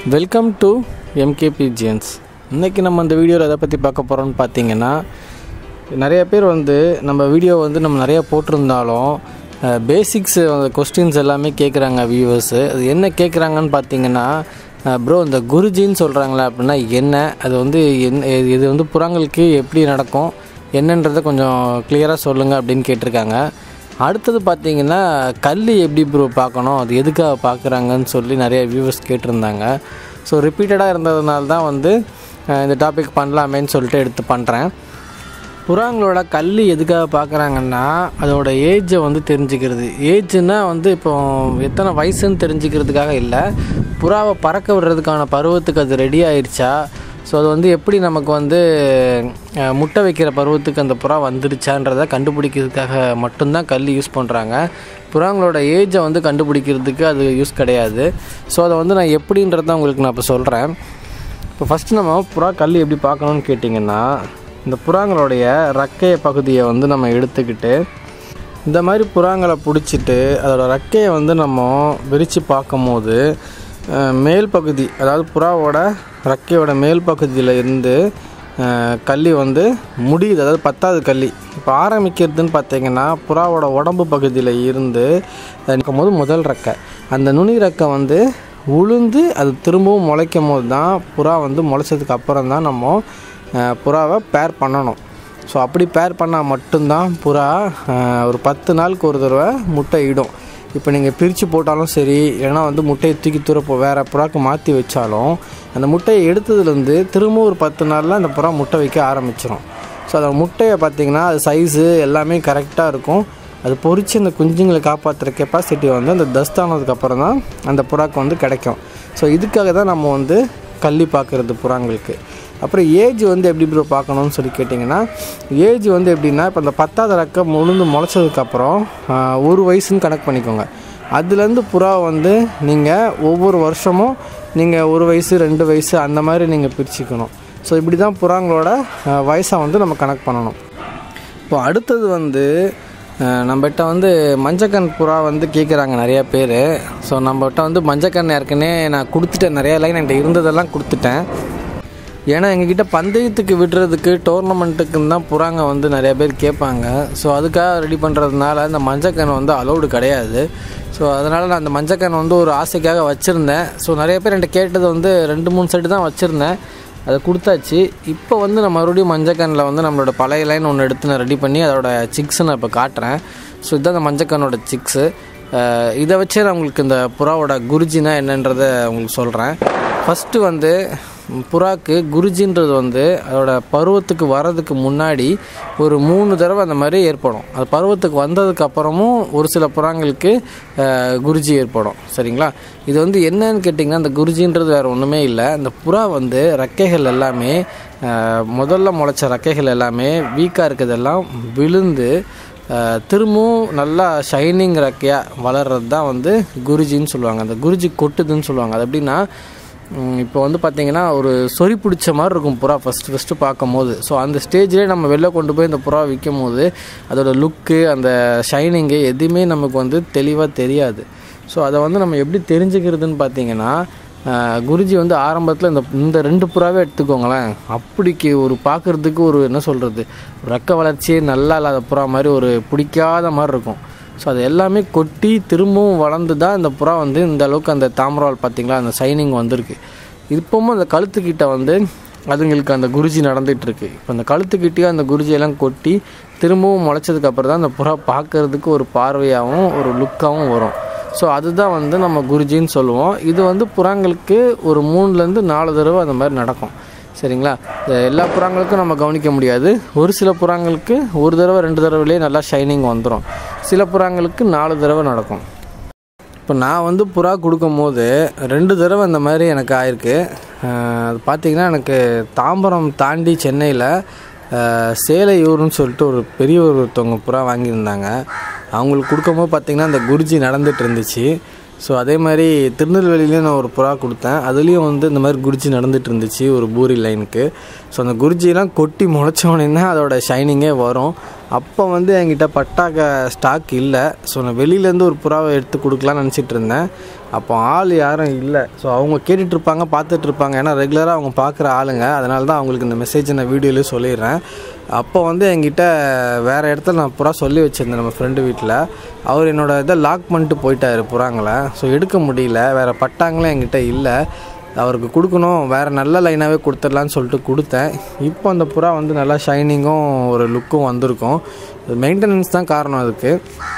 welcome to MKB ஜியன்ஸ் இன்றைக்கி நம்ம இந்த வீடியோவில் எதை பற்றி பார்க்க போகிறோம்னு பார்த்தீங்கன்னா நிறைய பேர் வந்து நம்ம வீடியோ வந்து நம்ம நிறையா போட்டிருந்தாலும் பேசிக்ஸ் கொஸ்டின்ஸ் எல்லாமே கேட்குறாங்க வியூவர்ஸு அது என்ன கேட்குறாங்கன்னு பார்த்தீங்கன்னா ப்ரோ இந்த குருஜின்னு சொல்கிறாங்களே அப்படின்னா என்ன அது வந்து என் இது வந்து புறாங்களுக்கு எப்படி நடக்கும் என்னன்றதை கொஞ்சம் கிளியராக சொல்லுங்கள் அப்படின்னு கேட்டிருக்காங்க அடுத்தது பார்த்தீங்கன்னா கல் எப்படி ப்ரோ பார்க்கணும் அது எதுக்காக பார்க்குறாங்கன்னு சொல்லி நிறைய வியூவர்ஸ் கேட்டிருந்தாங்க ஸோ ரிப்பீட்டடாக இருந்ததுனால தான் வந்து அஹ், இந்த டாபிக் பண்ணலாமேன்னு சொல்லிட்டு எடுத்து பண்ணுறேன் புறாங்களோட கல் எதுக்காக பார்க்குறாங்கன்னா அதோட ஏஜை வந்து தெரிஞ்சுக்கிறது ஏஜ்னா வந்து இப்போ எத்தனை வயசுன்னு தெரிஞ்சுக்கிறதுக்காக இல்லை புறாவை பறக்க விடுறதுக்கான பருவத்துக்கு அது ரெடி ஆயிடுச்சா ஸோ அது வந்து எப்படி நமக்கு வந்து அஹ், முட்டை வைக்கிற பருவத்துக்கு அந்த புறா வந்துருச்சான்றதை கண்டுபிடிக்கிறதுக்காக மட்டும்தான் கல் யூஸ் பண்ணுறாங்க புறாங்களோட ஏஜை வந்து கண்டுபிடிக்கிறதுக்கு அது யூஸ் கிடையாது ஸோ அதை வந்து நான் எப்படின்றத உங்களுக்கு நான் இப்போ சொல்கிறேன் இப்போ ஃபஸ்ட்டு நம்ம புறா கல் எப்படி பார்க்கணும்னு கேட்டிங்கன்னா இந்த புறாங்களுடைய ரக்கைய பகுதியை வந்து நம்ம எடுத்துக்கிட்டு இந்த மாதிரி புறாங்களை பிடிச்சிட்டு அதோட ரெக்கையை வந்து நம்ம விரித்து பார்க்கும்போது அஹ், மேல் பகுதி அதாவது புறாவோட ரெக்கையோட மேல் பகுதியில் இருந்து அஹ், கள்ளி வந்து முடியுது அதாவது பத்தாவது கள்ளி இப்போ ஆரம்பிக்கிறதுன்னு பார்த்தீங்கன்னா புறாவோட உடம்பு பகுதியில் இருந்து நிற்கும் போது முதல் ரெக்கை அந்த நுனி ரெக்கை வந்து உளுந்து அது திரும்பவும் முளைக்கும் போது தான் புறா வந்து முளைச்சதுக்கு அப்புறம் தான் நம்ம அஹ், புறாவை பேர் பண்ணணும் ஸோ அப்படி பேர் பண்ணால் மட்டும்தான் புறா அஹ், ஒரு பத்து நாளுக்கு ஒரு தடவை முட்டை இடும் இப்போ நீங்கள் பிரித்து போட்டாலும் சரி இல்லைன்னா வந்து முட்டையை தூக்கி தூர போ வேறு புறாக்கு மாற்றி வச்சாலும் அந்த முட்டையை எடுத்ததுலேருந்து திரும்ப ஒரு பத்து நாளில் அந்த புறா முட்டை வைக்க ஆரம்பிச்சிடும் ஸோ அந்த முட்டையை பார்த்தீங்கன்னா அது சைஸு எல்லாமே கரெக்டாக இருக்கும் அது பொறிச்சு அந்த குஞ்சுங்களை காப்பாற்றுற கெப்பாசிட்டி வந்து அந்த டஸ்ட் ஆனதுக்கப்புறம் தான் அந்த புறாக்கு வந்து கிடைக்கும் ஸோ இதுக்காக தான் நம்ம வந்து கள்ளி பார்க்குறது புறாங்களுக்கு அப்புறம் ஏஜ் வந்து எப்படி ப்ரோ பார்க்கணும்னு சொல்லி கேட்டிங்கன்னா ஏஜ் வந்து எப்படின்னா இப்போ இந்த பத்தாவது ரக்கம் முழுந்து முளைச்சதுக்கப்புறம் ஒரு வயசுன்னு கணக்கு பண்ணிக்கோங்க அதுலேருந்து புறா வந்து நீங்கள் ஒவ்வொரு வருஷமும் நீங்கள் ஒரு வயசு ரெண்டு வயசு அந்த மாதிரி நீங்கள் பிரிச்சுக்கணும் ஸோ இப்படி தான் புறாங்களோட அஹ், வயசை வந்து நம்ம கணக்கு பண்ணணும் இப்போ அடுத்தது வந்து அஹ், நம்மகிட்ட வந்து மஞ்சக்கண் புறா வந்து கேட்குறாங்க நிறையா பேர் ஸோ நம்மகிட்ட வந்து மஞ்சக்கண் ஏற்கனவே நான் கொடுத்துட்டேன் நிறையா லைன் என்கிட்ட இருந்ததெல்லாம் கொடுத்துட்டேன் ஏன்னா எங்ககிட்ட பந்தயத்துக்கு விடுறதுக்கு டோர்னமெண்ட்டுக்குன்னு தான் புறாங்க வந்து நிறைய பேர் கேட்பாங்க ஸோ அதுக்காக ரெடி பண்ணுறதுனால இந்த மஞ்சக்கண் வந்து அலௌடு கிடையாது ஸோ அதனால் நான் அந்த மஞ்சக்கண் வந்து ஒரு ஆசைக்காக வச்சுருந்தேன் ஸோ நிறைய பேர் என்கிட்ட கேட்டது வந்து ரெண்டு மூணு செட்டு தான் வச்சுருந்தேன் அதை கொடுத்தாச்சு இப்போ வந்து நான் மறுபடியும் மஞ்சக்கண்ணில் வந்து நம்மளோட பழைய லைன் ஒன்று எடுத்து நான் ரெடி பண்ணி அதோட சிக்ஸை நான் இப்போ காட்டுறேன் ஸோ இதுதான் அந்த மஞ்சக்கண்ணோட சிக்ஸு இதை வச்சே நான் உங்களுக்கு இந்த புறாவோட குருஜினா என்னன்றதை உங்களுக்கு சொல்கிறேன் ஃபஸ்ட்டு வந்து புறாக்கு குருஜின்றது வந்து அதோட பருவத்துக்கு வர்றதுக்கு முன்னாடி ஒரு மூணு தடவை அந்த மாதிரி ஏற்படும் அது பருவத்துக்கு வந்ததுக்கு அப்புறமும் ஒரு சில புறாங்களுக்கு அஹ், குருஜி ஏற்படும் சரிங்களா இது வந்து என்னன்னு கேட்டிங்கன்னா அந்த குருஜின்றது வேறு ஒன்றுமே இல்லை அந்த புறா வந்து ரெக்கைகள் எல்லாமே அஹ், முதல்ல முளைச்ச ரெக்கைகள் எல்லாமே வீக்காக இருக்கிறதெல்லாம் விழுந்து அஹ், திரும்பவும் நல்லா ஷைனிங் ரெக்கையாக வளர்றது தான் வந்து குருஜின்னு சொல்லுவாங்க அந்த குருஜி கொட்டுதுன்னு சொல்லுவாங்க அது எப்படின்னா ம், இப்போ வந்து பார்த்தீங்கன்னா ஒரு சொறி பிடிச்ச மாதிரி இருக்கும் புறா ஃபஸ்ட்டு ஃபஸ்ட்டு பார்க்கும் போது ஸோ அந்த ஸ்டேஜ்லேயே நம்ம வெளில கொண்டு போய் இந்த புறா விற்கும் போது அதோட லுக்கு அந்த ஷைனிங்கு எதுவுமே நமக்கு வந்து தெளிவாக தெரியாது ஸோ அதை வந்து நம்ம எப்படி தெரிஞ்சுக்கிறதுன்னு பார்த்தீங்கன்னா ஆஹ், குருஜி வந்து ஆரம்பத்தில் இந்த இந்த ரெண்டு புறாவே எடுத்துக்கோங்களேன் அப்படிக்கு ஒரு பார்க்குறதுக்கு ஒரு என்ன சொல்கிறது ரெக்க வளர்ச்சியே நல்லா இல்லாத புறா மாதிரி ஒரு பிடிக்காத மாதிரி இருக்கும் ஸோ அது எல்லாமே கொட்டி திரும்பவும் வளர்ந்து தான் இந்த புறா வந்து இந்த அளவுக்கு அந்த தாமரவால் பார்த்தீங்களா அந்த சைனிங் வந்திருக்கு இப்போவும் அந்த கழுத்துக்கிட்ட வந்து அதுங்களுக்கு அந்த குருஜி நடந்துட்டு இருக்கு இப்போ அந்த கழுத்துக்கிட்டே அந்த குருஜியெல்லாம் கொட்டி திரும்பவும் முளைச்சதுக்கு அப்புறம் தான் அந்த புறா பார்க்கறதுக்கு ஒரு பார்வையாகவும் ஒரு லுக்காகவும் வரும் ஸோ அதுதான் வந்து நம்ம குருஜின்னு சொல்லுவோம் இது வந்து புறாங்களுக்கு ஒரு மூணுலேருந்து நாலு தடவை அந்த மாதிரி நடக்கும் சரிங்களா இது எல்லா புறாங்களுக்கும் நம்ம கவனிக்க முடியாது ஒரு சில புறாங்களுக்கு ஒரு தடவை ரெண்டு தடவைலேயே நல்லா ஷைனிங் வந்துடும் சில புறாங்களுக்கு நாலு தடவை நடக்கும் இப்போ நான் வந்து புறா கொடுக்கும்போது ரெண்டு தடவை இந்த மாதிரி எனக்கு ஆயிருக்கு அஹ் அது பார்த்தீங்கன்னா எனக்கு தாம்பரம் தாண்டி சென்னையில் அஹ் சேலையூர்னு சொல்லிட்டு ஒரு பெரிய ஒருத்தவங்க புறா வாங்கியிருந்தாங்க அவங்களுக்கு கொடுக்கும்போது பார்த்தீங்கன்னா அந்த குருஜி நடந்துட்டு இருந்துச்சு ஸோ அதே மாதிரி திருநெல்வேலியிலையும் நான் ஒரு புறா கொடுத்தேன் அதுலேயும் வந்து இந்த மாதிரி குருஜி நடந்துட்டு இருந்துச்சு ஒரு பூரி லைனுக்கு ஸோ அந்த குருஜிலாம் கொட்டி முளைச்சோடனே தான் அதோட ஷைனிங்கே வரும் அப்போ வந்து என்கிட்ட பட்டாக்க ஸ்டாக் இல்லை ஸோ நான் வெளியிலேருந்து ஒரு புறாவை எடுத்து கொடுக்கலான்னு நினச்சிட்டு இருந்தேன் அப்போ ஆள் யாரும் இல்லை ஸோ அவங்க கேட்டுட்ருப்பாங்க பார்த்துட்ருப்பாங்க ஏன்னா ரெகுலராக அவங்க பார்க்குற ஆளுங்க அதனால தான் அவங்களுக்கு இந்த மெசேஜ் நான் வீடியோலேயே சொல்லிடுறேன் அப்போ வந்து என்கிட்ட வேறு இடத்துல நான் புறா சொல்லி வச்சுருந்தேன் நம்ம ஃப்ரெண்டு வீட்டில் அவர் என்னோட இதை லாக் பண்ணிட்டு போயிட்டார் புறாங்களை ஸோ எடுக்க முடியல வேறு பட்டாங்களும் என்கிட்ட இல்லை அவருக்கு கொடுக்கணும் வேறு நல்ல லைனாகவே கொடுத்துடலான்னு சொல்லிட்டு கொடுத்தேன் இப்போ அந்த புறா வந்து நல்லா ஷைனிங்கும் ஒரு லுக்கும் வந்திருக்கும் மெயின்டெனன்ஸ் தான் காரணம் அதுக்கு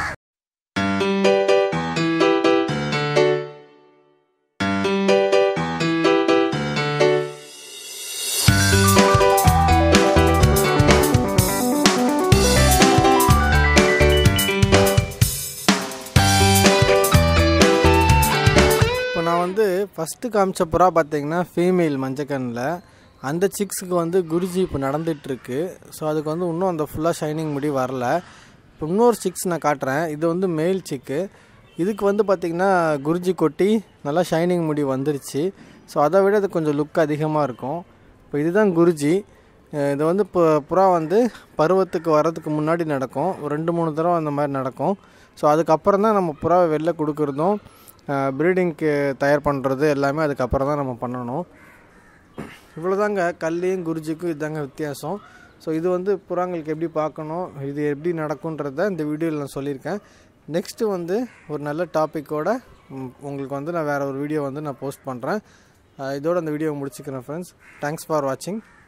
இப்போ நான் வந்து ஃபஸ்ட்டு காமிச்ச புறா பார்த்தீங்கன்னா ஃபீமேல் மஞ்சக்கண்ணில் அந்த சிக்ஸுக்கு வந்து குருஜி இப்போ நடந்துகிட்ருக்கு ஸோ அதுக்கு வந்து இன்னும் அந்த ஃபுல்லாக ஷைனிங் முடி வரல இப்போ இன்னொரு சிக்ஸ் நான் காட்டுறேன் இது வந்து மேல் சிக்கு இதுக்கு வந்து பார்த்திங்கன்னா குருஜி கொட்டி நல்லா ஷைனிங் முடி வந்துருச்சு ஸோ அதை விட இது கொஞ்சம் லுக் அதிகமாக இருக்கும் இப்போ இதுதான் குருஜி அஹ் இது வந்து இப்போ புறா வந்து பருவத்துக்கு வர்றதுக்கு முன்னாடி நடக்கும் ஒரு ரெண்டு மூணு தடவை அந்த மாதிரி நடக்கும் ஸோ அதுக்கப்புறம் தான் நம்ம புறாவை வெளில கொடுக்குறதும் ப்ரீடிங்க்கு தயார் பண்ணுறது எல்லாமே அதுக்கப்புறம் தான் நம்ம பண்ணணும் இவ்வளோதாங்க கல்லையும் குருஜிக்கும் இதாங்க வித்தியாசம் ஸோ இது வந்து புறாங்களுக்கு எப்படி பார்க்கணும் இது எப்படி நடக்குன்றத இந்த வீடியோவில் நான் சொல்லியிருக்கேன் நெக்ஸ்ட்டு வந்து ஒரு நல்ல டாப்பிக்கோட உங்களுக்கு வந்து நான் வேறு ஒரு வீடியோ வந்து நான் போஸ்ட் பண்ணுறேன் இதோட அந்த வீடியோ முடிச்சுக்கிறேன் ஃப்ரெண்ட்ஸ் தேங்க்ஸ் ஃபார் வாட்சிங்